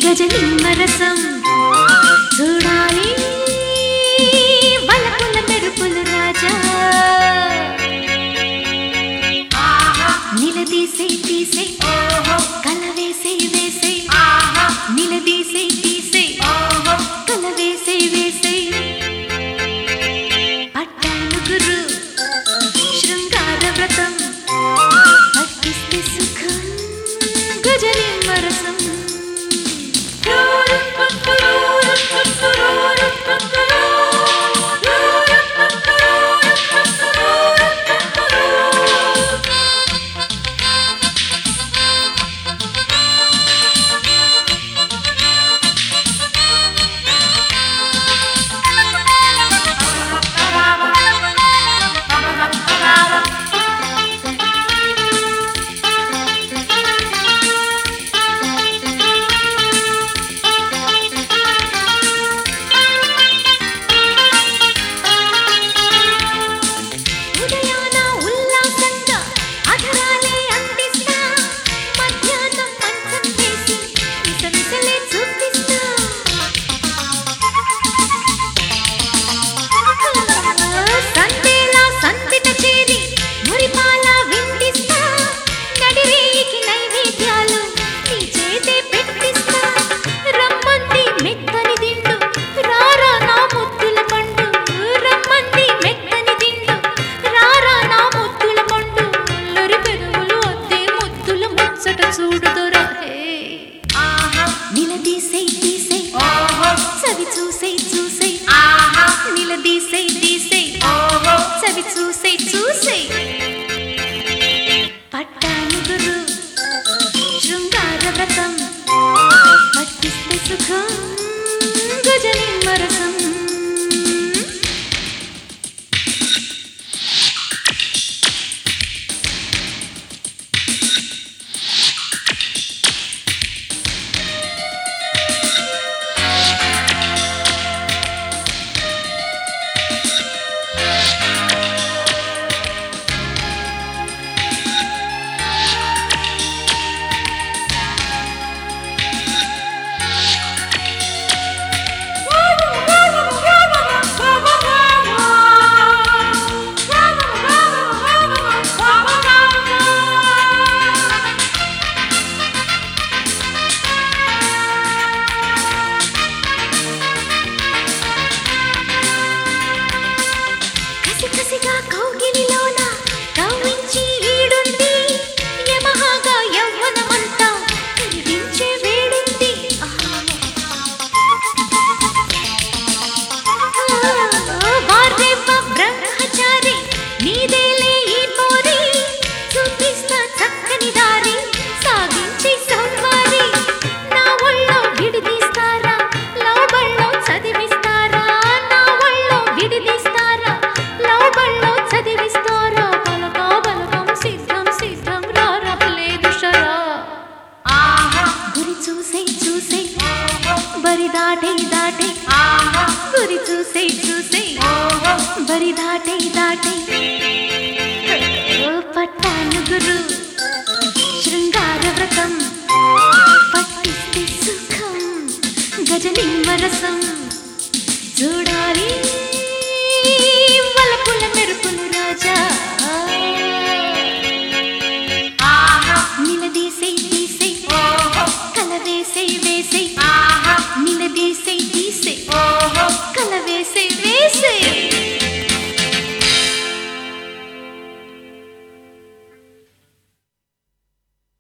గజ నిమ్మరసం చూడాలి వలపుల మెరుపులు రాజా నిలదీసే తీసే కల వేసే వేసే నిలదీసే తీసే కల వేసే వేసే పట్టాను గురు శృంగార వ్రతం పట్టిస్తే సుఖం గజని మరసం ఉదయాన ఉల్లాసంగా అధరాలే అందిస్తా మధ్యాహ్నం మంచం వేసి మిసమిసలే చూపిస్తా సందేలా సందిట చేరి మురిపాల వింటిస్తా నడిరేయికి నైవేద్యాలు నీ చేతే పెట్టిస్తా రమ్మంది మెత్తని దిండు రారా నా ముద్దుల పండు రమ్మంది మెత్తని దిండు రారా నా ముద్దుల పండు అల్లరి పెదవులు అద్దే ముద్దుల ముచ్చట చూడుదొరా హే నిలదీసే తీసే చవి చూసే చూసే నిలదీసే తీసే చవి చూసే చూసే పట్టాను గురు శృంగార వ్రతం పట్టిస్తే సుఖం గజని మరసం కసి కసిగా కౌగిలిలోన కవ్వించి ఈడుంది యమహాగా యవ్వనమంతా కరిగించే వేడుంది వారేవ బ్రహ్మచారి నీదేలే ఈ పోరి చూపిస్తా చక్కని దారి సాగించి సంవారి నా ఒళ్ళో విడిదీస్తారా లవబళ్ళో చదివిస్తారా నా ఒళ్ళో విడిదీస్తారా లవబళ్ళో చదివిస్తారా పలకా బలకం సిద్ధం సిద్ధం రారా లేదు షరా గురి చూసే చూసే బరి దాటే దాటే గురి చూసే చూసే బరి దాటే దాటే ఓ పట్టాను గురు శృంగార వ్రతం